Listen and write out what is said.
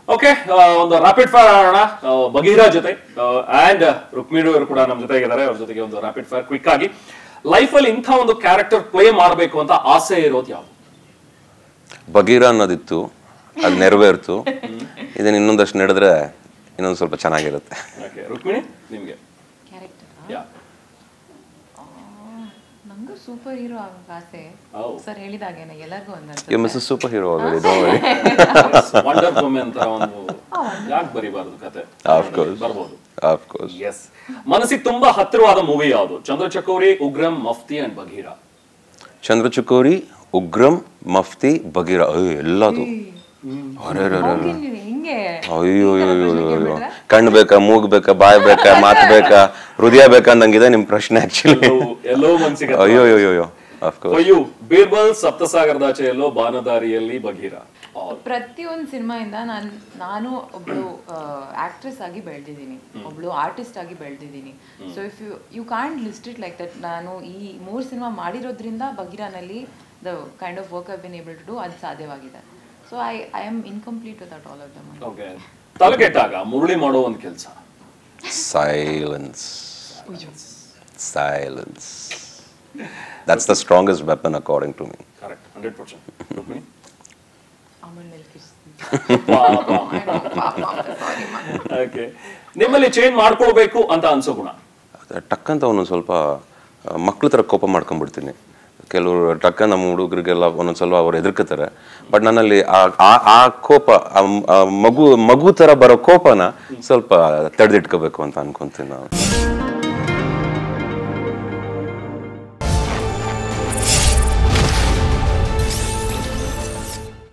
Okay ಒಂದು rapid fire ಆಡೋಣ ಆ, ಬಗೀರಾ ಜೊತೆ ಅಂಡ್ ರುಕ್ಮಿಣಿ ಅವರು ಕೂಡ ನಮ್ಮ ಜೊತೆಗಿದ್ದಾರೆ ಅವ್ರ ಜೊತೆಗೆ ಒಂದು ರಾಪಿಡ್ ಫೈರ್ ಕ್ವಿಕ್ ಆಗಿ ಲೈಫಲ್ಲಿ ಇಂಥ ಒಂದು ಕ್ಯಾರೆಕ್ಟರ್ ಪ್ಲೇ ಮಾಡಬೇಕು ಅಂತ ಆಸೆ ಇರೋದು ಯಾವುದು ಬಗೀರ ಅನ್ನೋದಿತ್ತು ಅದು ನೆರವೇರ್ತು ಇದನ್ನ ಇನ್ನೊಂದಷ್ಟು ನಡೆದ್ರೆ ಇನ್ನೊಂದು ಸ್ವಲ್ಪ ಚೆನ್ನಾಗಿರುತ್ತೆ ಓಕೆ ರುಕ್ಮಿಣಿ ನಿಮ್ಗೆ ಕ್ಯಾರೆಕ್ಟರ್ ಯಾ ನಂಗೂ ಸೂಪರ್ ಹೀರೋ ಆಗಕ್ಕೆ ಆಸೆ Oh. ಸರ್ ಹೇಳಿದಾಗೇನೆ ಎಲ್ಲರಿಗೂ ಯು ಒಂದನ್ಸುತ್ತೆ miss super hero already don't worry wonder women ಅಂತ ಒಂದು ಯಾಕೆ ಬರಿಬಾರ್ದು ಕತೆ ಆಫ್ ಕೋರ್ಸ್ ಬರ್ಬೋದು ಆಫ್ ಕೋರ್ಸ್ ಎಸ್ ಮನಸ್ಸಿಗೆ ತುಂಬಾ ಹತ್ತಿರವಾದ ಮೂವಿ ಯಾವುದು ಚಂದ್ರಚಕೋರಿ ಉಗ್ರಂ ಮಫ್ತಿ ಅಂಡ್ ಬಗೀರಾ ಚಂದ್ರಚಕೋರಿ ಉಗ್ರಂ ಮಫ್ತಿ ಬಗೀರ ಅಯ್ಯೋ ಎಲ್ಲದು ಅರೆ ಹೋಗಿ ನೀವು ಹಿಂಗೆ ಅಯ್ಯೋ ಅಯ್ಯೋ ಅಯ್ಯೋ ಅಯ್ಯೋ ಕಣ್ಣು ಬೇಕಾ ಮೂಗ್ ಬೇಕಾ ಬಾಯ್ ಬೇಕಾ ಮಾತು ಬೇಕಾ ಹೃದಯ ಬೇಕಾ ಅಂದಂಗಿದೆ ನಿಮ್ ಪ್ರಶ್ನೆ ಆಕ್ಚುಲಿ ಎಲ್ಲೋ- ಎಲ್ಲೋ ಮನಸ್ಸಿಗೆ ಅಯ್ಯೋ ಅಯ್ಯೋ ಅಯ್ಯೋ ಆಫ್ ಕೋರ್ಸ್ ಅಯ್ಯೋ ಬೀರ್ಬಲ್ ಸಪ್ತಸಾಗರದಾಚೆಯಲ್ಲೋ ಬಾನದಾರಿಯಲ್ಲಿ ಬಗೀರಾ ಪ್ರತಿಯೊಂದು ಸಿನಿಮಾಯಿಂದ ನಾನು ನಾನು ಒಬ್ಳು ಆಕ್ಟ್ರೆಸ್ ಆಗಿ ಬೆಳೆದಿದ್ದೀನಿ ಒಬ್ಳು ಆರ್ಟಿಸ್ಟ್ ಆಗಿ ಬೆಳೆದಿದ್ದೀನಿ so if you you can't list it like that ನಾನು ಈ ಮೂರು ಸಿನಿಮಾ ಮಾಡಿರೋದ್ರಿಂದ ಬಗಿರಾನಲ್ಲಿ the kind of work I been able to do ಅದು ಸಾಧ್ಯವಾಗಿದೆ so I I am incomplete without all of them okay ತಲೆಗೆಟ್ಟಾಗ ಮುರುಳಿ ಮಾಡೋ ಒಂದು ಕೆಲಸ silence silence that's the strongest weapon according to me correct hundred percent ಆಮೇಲೆ ನೆಲ್ಕಿಸ್ okay ನಿಮ್ಮಲ್ಲಿ change ಮಾಡ್ಕೊಳ್ಬೇಕು ಅಂತ ಅನ್ಸೋ ಗುಣ ಟಕ್ ಅಂತ ಒಂದೊಂದು ಸ್ವಲ್ಪ ಮಕ್ಳ ಥರ ಕೋಪ ಮಾಡ್ಕೊಂಡ್ಬಿಡ್ತೀನಿ ಕೆಲವರು ಟಕ್ಕ ನಮ್ಮ ಹುಡುಗರಿಗೆಲ್ಲ ಒಂದೊಂದು ಸ್ವಲ್ಪ ಅವ್ರು ಹೆದರ್ಕೋತಾರೆ ಬಟ್ ನನ್ನಲ್ಲಿ ಆ- ಆ- ಆ ಕೋಪ ಆ ಮ್- ಆ ಮಗು ಮಗು ಥರ ಬರೋ ಕೋಪನ ಸ್ವಲ್ಪ ತಡೆದಿಟ್ಕೋಬೇಕು ಅಂತ ಅನ್ಕೊಂತೀನಿ ನಾನು